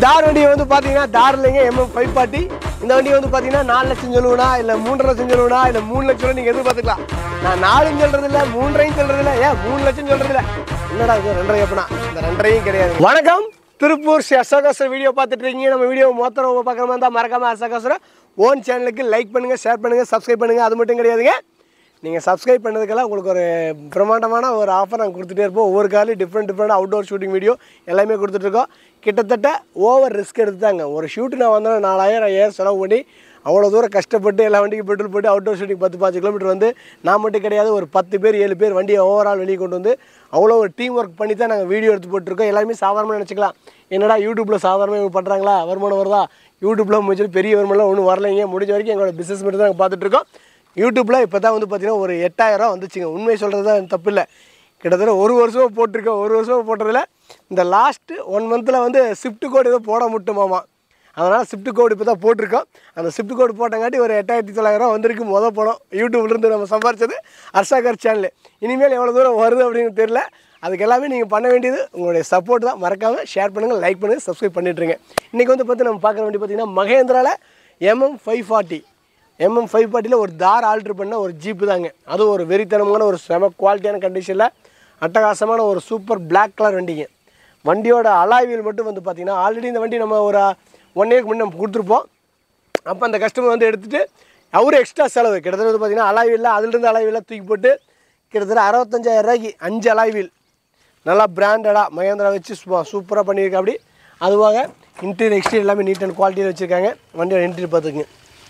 தார் வண்டி வந்து பார்த்தீங்கன்னா தார் இல்லைங்க எம்எம் ஃபைவ் பார்ட்டி இந்த வண்டி வந்து பார்த்தீங்கன்னா நாலு லட்சம் சொல்லுவேனா இல்லை மூன்றரை லட்சம் சொல்லுவேனா இல்லை மூணு லட்சம் நீங்கள் எதிர்பார்த்துக்கலாம் நான் நாலும் சொல்றது இல்லை மூன்றையும் சொல்றது இல்லை ஏன் மூணு லட்சம் சொல்றது இல்லை என்னடா இது ரெண்டரை எப்பனா இந்த ரெண்டரையும் கிடையாது வணக்கம் திருப்பூர் ஸ்ரீ அசோகாசுர வீடியோ பார்த்துட்டு இருக்கீங்க நம்ம வீடியோ மொத்தம் பார்க்குற மாதிரி இருந்தால் மறக்காம அசோகாசுர ஓன் சேனலுக்கு லைக் பண்ணுங்கள் ஷேர் பண்ணுங்கள் சப்ஸ்கிரைப் பண்ணுங்கள் அது மட்டும் கிடையாதுங்க நீங்கள் சப்ஸ்கிரைப் பண்ணதுக்கெல்லாம் உங்களுக்கு ஒரு பிரம்மாண்டமான ஒரு ஆஃபர் நாங்கள் கொடுத்துட்டே இருப்போம் ஒவ்வொரு காலையும் different different outdoor shooting video எல்லாமே கொடுத்துட்ருக்கோம் கிட்டத்தட்ட ஓவர் ரிஸ்க் எடுத்தாங்க ஒரு ஷூட்டு நான் வந்தேன் நாலாயிரம் ஐயாயிரம் செலவு பண்ணி அவ்வளோ தூரம் கஷ்டப்பட்டு எல்லா வண்டிக்கு பெட்ரோல் போட்டு அவுட்டோர் ஷூட்டிங் பத்து பாஞ்சு கிலோமீட்டர் வந்து நான் மட்டும் கிடையாது ஒரு பத்து பேர் ஏழு பேர் வண்டியை ஓவரால் வெளியே கொண்டு வந்து அவ்வளோ ஒரு டீம் ஒர்க் பண்ணி தான் நாங்கள் வீடியோ எடுத்து போட்டிருக்கோம் எல்லாருமே சாதாரணமாக நினச்சிக்கலாம் என்னடா யூடியூப்பில் சாதாரணமாக இவங்க பண்ணுறாங்களா வருமானம் வருதா யூடியூப்பில் முடிஞ்சது பெரிய வருமானம் ஒன்றும் வரலைங்க முடிஞ்ச வரைக்கும் எங்களோட பிஸ்னஸ் மட்டும் தான் நாங்கள் பார்த்துட்ருக்கோம் யூடியூப்பில் இப்போ தான் வந்து பார்த்தீங்கன்னா ஒரு எட்டாயிரம் வந்துச்சுங்க உண்மை சொல்கிறது தான் தப்பு இல்லை கிட்டத்தட்ட ஒரு வருஷமாக போட்டிருக்கோம் ஒரு வருஷமாக போட்டதில் இந்த லாஸ்ட்டு ஒன் மந்தில் வந்து ஷிஃப்ட் கோடு ஏதோ போட முட்டுமாமா அதனால் ஷிஃப்ட் கோடு இப்போ தான் போட்டிருக்கோம் அந்த ஷிஃப்ட் கோடு போட்டங்காட்டி ஒரு எட்டாயிரத்தி தொள்ளாயிரம் வந்திருக்கு மொதல் படம் யூடியூப்லேருந்து நம்ம சம்பாரிச்சது அர்ஷாகர் சேனல் இனிமேல் எவ்வளோ தூரம் வருது அப்படின்னு தெரியல அதுக்கு எல்லாமே நீங்கள் பண்ண வேண்டியது உங்களுடைய சப்போர்ட் தான் மறக்காமல் ஷேர் பண்ணுங்கள் லைக் பண்ணுங்கள் சப்ஸ்கிரைப் பண்ணிட்டுருங்க இன்றைக்கி வந்து பார்த்து நம்ம பார்க்குற வண்டி பார்த்தீங்கன்னா மகேந்திராவில் MM five forty MM five ஃபார்ட்டியில் ஒரு தார் ஆல்ட்ரு பண்ண ஒரு ஜீப்பு தாங்க அதுவும் ஒரு வெறித்தனமான ஒரு செம குவாலிட்டியான கண்டிஷனில் அட்டகாசமான ஒரு சூப்பர் பிளாக் கலர் வண்டிங்க வண்டியோட அலாய்வியல் மட்டும் வந்து பார்த்திங்கன்னா ஆல்ரெடி இந்த வண்டி நம்ம ஒரு ஒன் இயர்க்கு முன்னே நம்ம கொடுத்துருப்போம் அப்போ அந்த கஸ்டமர் வந்து எடுத்துகிட்டு அவரு எக்ஸ்ட்ரா செலவு கிட்டத்தட்ட வந்து பார்த்திங்கன்னா அலாய்வியில் அதுலேருந்து அலாய்வியெல்லாம் தூக்கி போட்டு கிட்டத்தட்ட அறுபத்தஞ்சாயிரம் ரூபாய்க்கு அஞ்சு அலாய்வியல் நல்லா பிராண்டடாக மகேந்திரா வச்சு சூப்பராக பண்ணியிருக்கா அப்படி அதுவாக இன்டீரியர் எக்ஸ்டீரியர் எல்லாமே நீட் அண்ட் குவாலிட்டியில் வச்சுருக்காங்க வண்டியோட இன்டீரியர் பார்த்துக்குங்க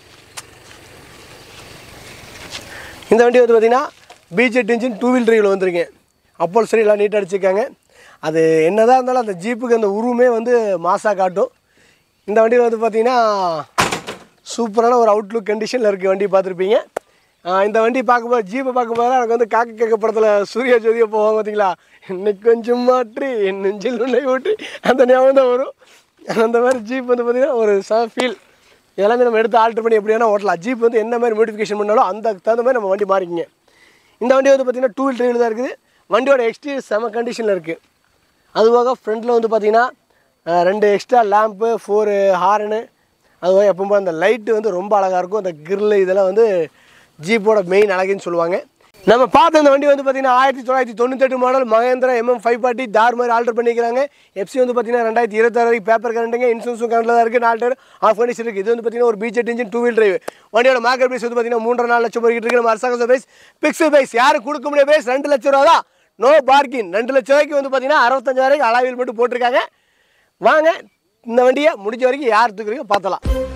இந்த வண்டி வந்து பார்த்திங்கன்னா பிஜெட் இன்ஜின் டூ வீல் டிரைவில் வந்துருங்க அப்போல் சரி எல்லாம் நீட்டாக அடிச்சிருக்காங்க அது என்னதான் இருந்தாலும் அந்த ஜீப்புக்கு அந்த உருவமே வந்து மாசாக காட்டும் இந்த வண்டியில் வந்து பார்த்திங்கன்னா சூப்பரான ஒரு அவுட்லுக் கண்டிஷனில் இருக்குது வண்டி பார்த்துருப்பீங்க ஆஹ் இந்த வண்டி பார்க்கும்போது ஜீப்பை பார்க்கும்போது எனக்கு வந்து காக்க கேட்க படத்தில் சூர்யா ஜோதியை போவாங்க பார்த்தீங்களா இன்னைக்கு கொஞ்சம் மாற்றி என் நெஞ்சில் உன்னை ஊற்றி அந்த ஞாபகம் தான் வரும் அந்த மாதிரி ஜீப் வந்து பார்த்திங்கன்னா ஒரு ச ஃபீல் எல்லாமே நம்ம எடுத்து ஆல்டர் பண்ணி எப்படி வேணால் ஓட்டலாம் ஜீப் வந்து என்ன மாதிரி மோடிஃபிகேஷன் பண்ணாலும் அந்த தகுந்த மாதிரி நம்ம வண்டி மாறிக்கிங்க இந்த வண்டி வந்து பார்த்திங்கன்னா டூ வீல் டிரைவில் தான் இருக்குது வண்டியோட எக்ஸ்டீரியர் செம கண்டிஷனில் இருக்குது அதுபோக ஃப்ரண்ட்டில் வந்து பார்த்திங்கன்னா அஹ், ரெண்டு எக்ஸ்ட்ரா லேம்ப்பு ஃபோரு ஹார்னு அதுபோக எப்பவும் அந்த லைட்டு வந்து ரொம்ப அழகாக இருக்கும் அந்த கிரில் இதெல்லாம் வந்து ஜீப்போட மெயின் அழகுன்னு சொல்லுவாங்க நம்ம பார்த்த இந்த வண்டி வந்து பார்த்தீங்கன்னா ஆயிரத்தி தொள்ளாயிரத்தி தொண்ணூத்தெட்டு model Mahindra MM five forty Thar மாதிரி ஆல்டர் பண்ணிக்கிறாங்க எஃப்சி வந்து பார்த்தீங்கன்னா ரெண்டாயிரத்தி இருபத்தாறு வரைக்கும் பேப்பர் கரண்ட்டுங்க இன்சூரன்ஸும் கரண்டில் தான் இருக்குது நாலு டயர் ஆஃப் கண்டிஷன் இருக்குது இது வந்து பார்த்தீங்கன்னா ஒரு பிஜெட் இன்ஜின் டூ வீல் டிரைவ் வண்டியோட மார்க்கெட் பிரைஸ் வந்து பார்த்தீங்கன்னா மூன்றரை நாலு லட்சம் போய்கிட்டு இருக்கு நம்ம அரசாங்க பிரைஸ் பிக்சல் பிரைஸ் யாரும் கொடுக்க முடியாத பிரைஸ் ரெண்டு லட்சம் ரூபா தான் நோ பார்க்கிங் ரெண்டு லட்ச ரூபாய்க்கு வந்து பார்த்தீங்கன்னா அறுபத்தஞ்சாயிரம் அலாவில் மட்டும் போட்டிருக்காங்க வாங்க இந்த வண்டியை முடிஞ்ச வரைக்கும் யார் தூக்குறீங்க பார்த்தலாம்